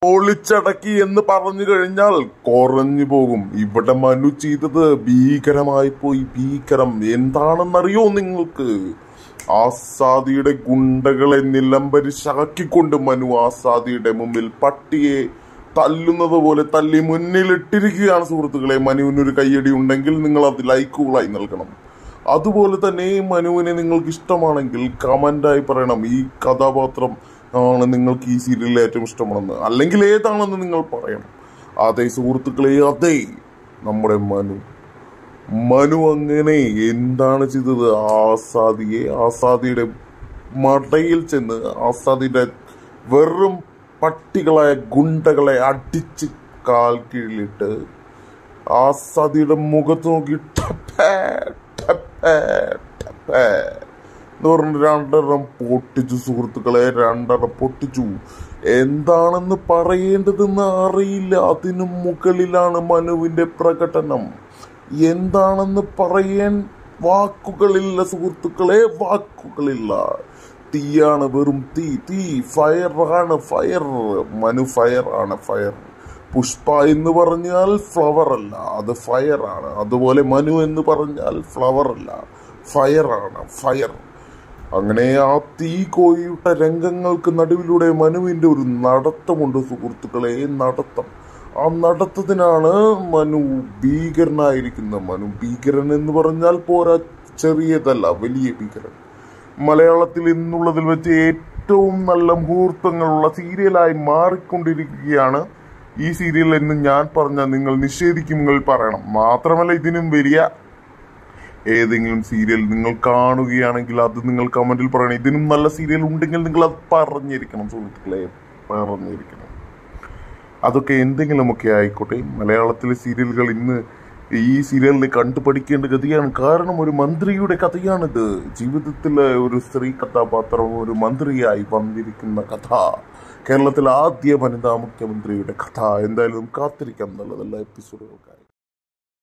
പൊളിച്ചടക്കി എന്ന് പറഞ്ഞു കഴിഞ്ഞാൽ കുറഞ്ഞു പോകും ഇവിടെ മനു ചെയ്തത് ഭീകരമായി പോയി ഭീകരം എന്താണെന്നറിയോ നിങ്ങൾക്ക് ആസാദിയുടെ ഗുണ്ടകളെ നിലംപരിശാക്കിക്കൊണ്ട് മനു ആസാദിയുടെ മുമ്പിൽ പട്ടിയെ തല്ലുന്നത് പോലെ തല്ലി മുന്നിലിട്ടിരിക്കുകയാണ് സുഹൃത്തുക്കളെ മനുവിനൊരു കയ്യടി ഉണ്ടെങ്കിൽ നിങ്ങൾ അത് ലൈക്കുകളായി നൽകണം അതുപോലെ തന്നെ മനുവിനെ നിങ്ങൾക്ക് ഇഷ്ടമാണെങ്കിൽ കമന്റായി പറയണം ഈ കഥാപാത്രം ആണ് നിങ്ങൾക്ക് ഈ സീരിയലിൽ ഏറ്റവും ഇഷ്ടമാണെന്ന് അല്ലെങ്കിൽ ഏതാണെന്ന് നിങ്ങൾ പറയണം അതെ സുഹൃത്തുക്കളെ അതെ നമ്മുടെ മനു മനു അങ്ങനെ എന്താണ് ചെയ്തത് ആസാദിയെ ആസാദിയുടെ മടയിൽ ചെന്ന് ആസാദിയുടെ വെറും പട്ടികളായ ഗുണ്ടകളെ അടിച്ച് കാൽ കീഴിലിട്ട് ആസാദിയുടെ മുഖത്ത് നോക്കി ടപ്പേ, ടപ്പേ, ടപ്പേ എന്ന് പറഞ്ഞ് രണ്ടെണ്ണം പൊട്ടിച്ചു സുഹൃത്തുക്കളെ രണ്ടെണ്ണം പൊട്ടിച്ചു എന്താണെന്ന് പറയേണ്ടതെന്ന് അറിയില്ല അതിനു മുകളിലാണ് മനുവിന്റെ പ്രകടനം എന്താണെന്ന് പറയാൻ വാക്കുകളില്ല സുഹൃത്തുക്കളെ വാക്കുകളില്ല തീയാണ് വെറും തീ തീ ഫയർ ആണ് ഫയർ മനു ഫയർ ആണ് ഫയർ പുഷ്പ എന്ന് പറഞ്ഞാൽ ഫ്ലവർ അല്ല അത് ഫയർ ആണ് അതുപോലെ മനു എന്ന് പറഞ്ഞാൽ ഫ്ലവർ അല്ല ഫയർ ആണ് ഫയർ അങ്ങനെ ആ തീ കോഴിയുടെ രംഗങ്ങൾക്ക് നടുവിലൂടെ മനുവിന്റെ ഒരു നടത്തമുണ്ട് സുഹൃത്തുക്കളെ നടത്തം ആ നടത്തത്തിനാണ് മനു ഭീകരനായിരിക്കുന്ന മനു ഭീകരൻ എന്ന് പറഞ്ഞാൽ പോരാ ചെറിയതല്ല വലിയ ഭീകരൻ മലയാളത്തിൽ ഇന്നുള്ളതിൽ വെച്ച് ഏറ്റവും നല്ല മുഹൂർത്തങ്ങളുള്ള സീരിയലായി മാറിക്കൊണ്ടിരിക്കുകയാണ് ഈ സീരിയൽ എന്ന് ഞാൻ പറഞ്ഞാൽ നിങ്ങൾ നിഷേധിക്കുമെങ്കിൽ പറയണം മാത്രമല്ല ഇതിനും വലിയ ഏതെങ്കിലും സീരിയൽ നിങ്ങൾ കാണുകയാണെങ്കിൽ അത് നിങ്ങൾ കമന്റിൽ പറയണം ഇതിനും നല്ല സീരിയൽ ഉണ്ടെങ്കിൽ നിങ്ങൾ അത് പറഞ്ഞിരിക്കണം സുഹൃത്തുക്കളെ പറഞ്ഞിരിക്കണം അതൊക്കെ എന്തെങ്കിലുമൊക്കെ ആയിക്കോട്ടെ മലയാളത്തിലെ സീരിയലുകൾ ഇന്ന് ഈ സീരിയലിൽ കണ്ടുപഠിക്കേണ്ട ഗതിയാണ് കാരണം ഒരു മന്ത്രിയുടെ കഥയാണിത് ജീവിതത്തിലെ ഒരു സ്ത്രീ കഥാപാത്രം ഒരു മന്ത്രിയായി വന്നിരിക്കുന്ന കഥ കേരളത്തിലെ ആദ്യ വനിതാ മുഖ്യമന്ത്രിയുടെ കഥ എന്തായാലും കാത്തിരിക്കാം നല്ലതല്ല എപ്പിസോഡുകൾക്കായി